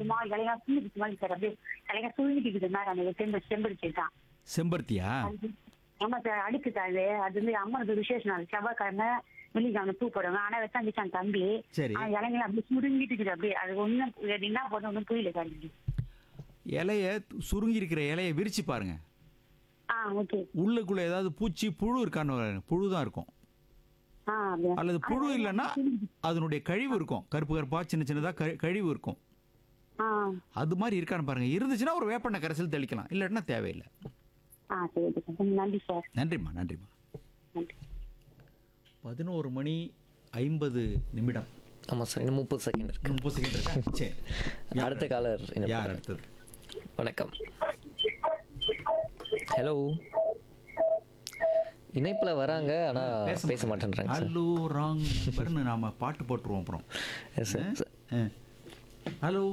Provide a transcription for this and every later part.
ஒரு மாதிரி இலையா சுருங்கிட்டு மாதிரி சார் அப்படியே இலையா சுருங்கிட்டு மாதிரி அந்த செம்பு செம்பரு செடி தான் செம்பருத்தியா ஆமா சார் அடுக்கு சார் அது அது வந்து அம்மனுக்கு விசேஷம் நாள் செவ்வாய்க்கிழமை வெள்ளிக்கிழமை பூ போடுவாங்க ஆனா வச்சா வச்சான் தம்பி சரி. ஆனா இலைங்க அப்படியே சுருங்கிட்டு இருக்குது அப்படியே அது ஒண்ணும் என்ன போதும் ஒன்றும் புரியல சார் எனக்கு. இலைய சுருங்கி இருக்கிற இலைய விரிச்சு பாருங்க ஆ ஓகே உள்ளுக்குள்ள ஏதாவது பூச்சி புழு இருக்கான்னு பாருங்க. புழு தான் இருக்கும் ஆ அப்படியா அல்லது புழு இல்லைன்னா அதனுடைய கழிவு இருக்கும் கருப்பு கருப்பா சின்ன சின்னதா கழி- கழிவு இருக்கும் ஆ அது மாதிரி இருக்கான்னு பாருங்க இருந்துச்சுன்னா ஒரு வேப்பெண்ணெய் கரைசல் தெளிக்கலாம் இல்லாட்டினா தேவையில்லை ஆ சரி ஓகே சார் நன்றி சார் நன்றிம்மா நன்றிம்மா நன்றி பதினோரு மணி ஐம்பது நிமிடம் ஆமாம் சார் இன்னும் முப்பது செகண்ட் இருக்கு முப்பது செகண்ட் இருக்கா சரி அடுத்த காலர் என்ன யார் பண்றாங்க? அடுத்தது வணக்கம் ஹலோ இணைப்புல வராங்க ஆனா பேச மாட்டேன்றாங்க சார் ஹலோ ராங் நம்பர்னு நாம பாட்டு போட்டுருவோம் அப்புறம் Yes, sir. Sir. ஹலோ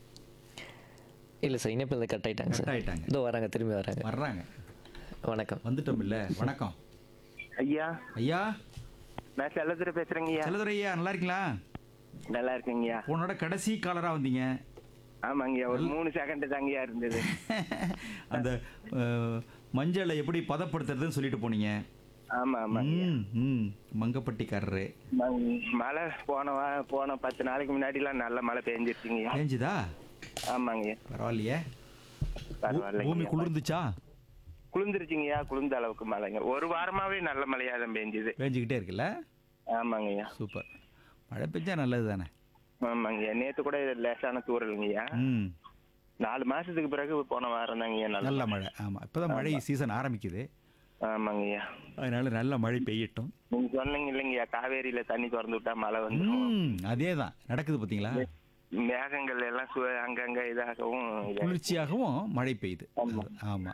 இல்ல சார் இணைப்புல கட் ஆயிட்டாங்க Cut சார் ஆயிட்டாங்க. இதோ வராங்க திரும்பி வராங்க வர்றாங்க வணக்கம் வந்துட்டோம் இல்ல வணக்கம் ஐயா ஐயா நான் செல்லதுரை பேசுறேங்க ஐயா செல்லதுரை ஐயா நல்லா இருக்கீங்களா நல்லா இருக்குங்கய்யா உன்னோட கடைசி காலரா வந்தீங்க ஆமாங்கய்யா ஒரு மூணு செகண்ட் தாங்கய்யா இருந்தது அந்த அஹ், மஞ்சளை எப்படி பதப்படுத்துறதுன்னு சொல்லிட்டு போனீங்க ஆமா ஆமாங்க ம் ம் மங்கப்பட்டிக்காரரு ம- மழை போன வா போன பத்து நாளைக்கு முன்னாடிலாம் நல்ல மழை பெஞ்சிருச்சுங்கய்யா ஏஞ்சுதா ஆமாங்கய்யா பரவாயில்லையே பூ- பரவாயில்லைங்க பூமி குளிர்ந்துச்சா குளிர்ந்துருச்சுங்கய்யா குளிர்ந்த அளவுக்கு மழைங்க ஒரு வாரமாவே நல்ல மழையா தான் பெஞ்சுது பேஞ்சுக்கிட்டே இருக்குல்ல ஆமாங்கய்யா சூப்பர் மழை பெஞ்சா நல்லது தானே ஆமாங்கய்யா நேத்து கூட லேசான தூரலுங்கய்யா ம் நாலு மாசத்துக்கு பிறகு போன வாரம் தாங்கய்யா நல்ல நல்ல மழை ஆமாம் இப்போதான் மழை சீசன் ஆரம்பிக்குது ஆமாங்கய்யா அதனால நல்ல மழை பெய்யட்டும் நீங்க சொன்னீங்க இல்லைங்கய்யா காவேரியில தண்ணி திறந்து விட்டா மழை வந்து ம் அதே தான் நடக்குது பார்த்தீங்களா மேகங்கள் எல்லாம் சு- அங்கங்க இதாகவும் இதா- குளிர்ச்சியாகவும் மழை பெய்யுது ஆமா. ஆமாம்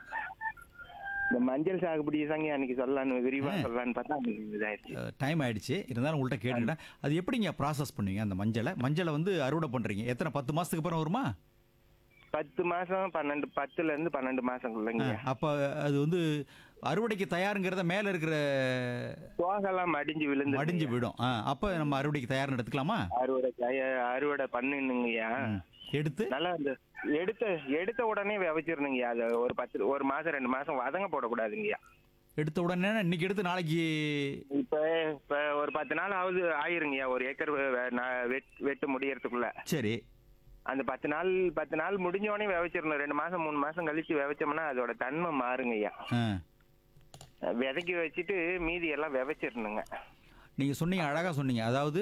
இந்த மஞ்சள் சாகுபடி தாங்க அன்னைக்கு சொல்லலான்னு விரிவா சொல்லலான்னு பார்த்தா அன்னைக்கு இதாயிருச்சு டைம் ஆயிடுச்சு இருந்தாலும் உங்கள்கிட்ட கேட்டுக்கிட்டேன் அது எப்படிங்க ப்ராசஸ் பண்ணுவீங்க அந்த மஞ்சளை மஞ்சளை வந்து அறுவடை பண்ணுறீங்க எத்தனை பத்து மாதத்துக்கு அப்புறம் வருமா பத்து மாசம் பன்னெண்டு பத்துல இருந்து பன்னெண்டு மாசம்குள்ளங்க அப்போ அது வந்து அறுவடைக்கு தயாருங்கிறத மேலே இருக்கிற தோகெல்லாம் மடிஞ்சு விழுந்து மடிஞ்சு விடும் ஆ அப்போ நம்ம அறுவடைக்கு தயார்னு எடுத்துக்கலாமா அறுவடை தய- அறுவடை பண்ணுங்கய்யா ம். எடுத்து நல்லா இந்த எடுத்த எடுத்த உடனே விதைச்சிருந்துங்கய்யா அது ஒரு பத்து ஒரு மாசம் ரெண்டு மாசம் வதங்க போடக்கூடாதுங்கய்யா எடுத்த உடனே இன்னைக்கு எடுத்து நாளைக்கு இப்ப இப்ப ஒரு பத்து நாள் ஆகுது ஆயிருங்கய்யா ஒரு ஏக்கர் வெ- வெ- நான் வெட்- வெட்டு முடியறதுக்குள்ள சரி அந்த பத்து நாள் பத்து நாள் முடிஞ்ச உடனே விதைச்சிடணும் ரெண்டு மாசம் மூணு மாசம் கழிச்சு விதைச்சோம்னா அதோட தன்மை மாறுங்கய்யா ஆ விதைக்கி வச்சுட்டு மீதி எல்லாம் விதைச்சிடணுங்க நீங்கள் சொன்னீங்க அழகாக சொன்னீங்க அதாவது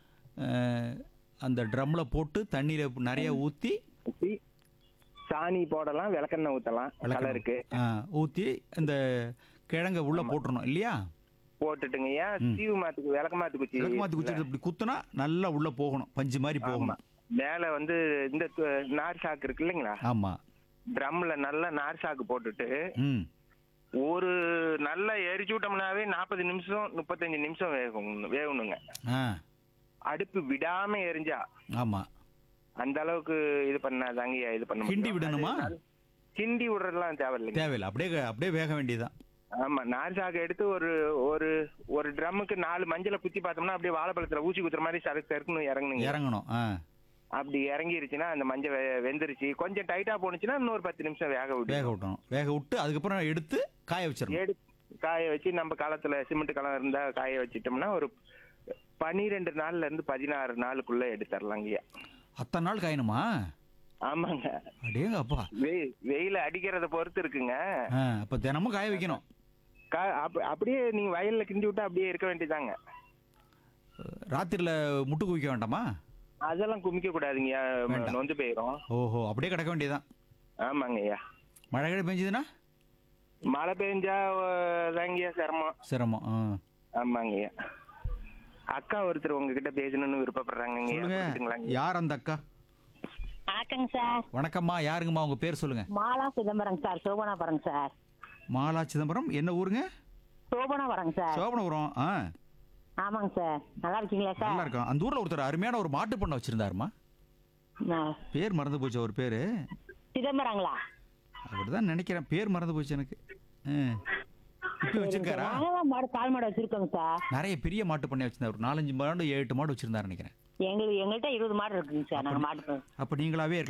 அஹ், அந்த ட்ரம்மில் போட்டு தண்ணியில் நிறைய ஊற்றி ஊத்தி சாணி போடலாம் விளக்கெண்ணெய் ஊத்தலாம் கலருக்கு ஊற்றி இந்த கிழங்க உள்ளே போட்டுறணும் இல்லையா போட்டுட்டுங்கய்யா தீவு மாத்துக்கு விளக்க மாத்து குச்சி விளக்கு மாற்றி குச்சி இப்படி குத்துனா நல்லா உள்ளே போகணும் பஞ்சு மாதிரி ஆமா போகணும் மேல வந்து இந்த து- நார் சாக்கு இருக்கு இல்லைங்களா ஆமாம் ட்ரம்ல நல்லா நார் சாக்கு போட்டுட்டு ம் ஒரு நல்லா எரிச்சு விட்டோம்னாவே நாற்பது நிமிஷம் முப்பத்தஞ்சு நிமிஷம் வேகும் வேகணுங்க ஆ அடுப்பு விடாம எரிஞ்சா ஆமாம் அந்த அளவுக்கு இது பண்ணாதாங்கய்யா இது பண்ண கிண்டி முடியும். விடணுமா அது கிண்டி விடுறதுலாம் தேவையில்லைங்க தேவையில்லை அப்படியே அப்படியே வேக வேண்டியதுதான் ஆமா நார் சாக்கு எடுத்து ஒரு ஒரு ஒரு ட்ரம்முக்கு நாலு மஞ்சளை குத்தி பார்த்தோம்னா அப்படியே வாழைப்பழத்துல ஊசி குத்துற மாதிரி சறுக்கு சறுக்குன்னு இறங்கணுங்க இறங்கணும் ஆ அப்படி இறங்கிருச்சுன்னா அந்த மஞ்சள் வெ- வெந்துருச்சு கொஞ்சம் டைட்டா போனுச்சுன்னா இன்னொரு பத்து நிமிஷம் வேக விட்டு வேக விட்டணும் வேக விட்டு அதுக்கப்புறம் எடுத்து காய வச்சிடணும் எடு காய வச்சு நம்ம காலத்துல சிமெண்ட் காலம் இருந்தா காய வச்சிட்டோம்னா ஒரு பனிரெண்டு நாள்ல இருந்து பதினாறு நாளுக்குள்ள எடுத்துடலாங்கய்யா அத்தனை நாள் காயணுமா ஆமாங்க அடேங்க அப்பா வெய் வெயில அடிக்கிறத பொறுத்து இருக்குங்க ஆ அப்போ தினமும் காய வைக்கணும் கா- அப்ப- அப்படியே நீங்க வயல்ல கிண்டி விட்டா அப்படியே இருக்க வேண்டியதாங்க ராத்திரியில் முட்டு குவிக்க வேண்டாமா அதெல்லாம் குமிக்க கூடாதுங்கய்யா வேண்டாம். நொந்து போயிரும் ஓஹோ அப்படியே கிடக்க வேண்டியதுதான் ஆமாங்கய்யா மழை கிழ பெஞ்சதுன்னா மழை பெஞ்சா அஹ், தாங்கய்யா சிரமம் சிரமம் ஆ ஆமாங்கய்யா அக்கா ஒருத்தர் உங்ககிட்ட பேசணும்னு விருப்பப்படுறாங்க சொல்லுங்க யார் அந்த அக்கா வணக்கங்க சார் வணக்கம்மா யாருங்கம்மா உங்க பேர் சொல்லுங்க மாலா சிதம்பரம் சார் சோபனாபுரம் சார் மாலா சிதம்பரம் என்ன ஊருங்க சோபனாபுரம் சார் சோபனபுரம் ஆ ஆமாங்க சார் நல்லா இருக்கீங்களா சார் நல்லா இருக்கும் அந்த ஊர்ல ஒருத்தர் அருமையான ஒரு மாட்டு பண்ணை வச்சிருந்தாருமா நான் பேர் மறந்து போச்சு அவர் பேரு சிதம்பரங்களா அப்படிதான் நினைக்கிறேன் பேர் மறந்து போச்சு எனக்கு ஆ. இப்ப வச்சிருக்காரா நாங்களாம் மாடு பால் மாடு வச்சிருக்கோங்க சார் நிறைய பெரிய மாட்டு பண்ணை வச்சிருந்தார் ஒரு நாலஞ்சு மாடு ஏழு எட்டு மாடு வச்சிருந்தாரு நினைக்கிறேன் எங்களுக்கு எங்கள்கிட்ட இருபது மாடு இருக்குங்க சார் நாங்கள் மாட்டு அப்ப நீங்களாவே இருக்கலாம்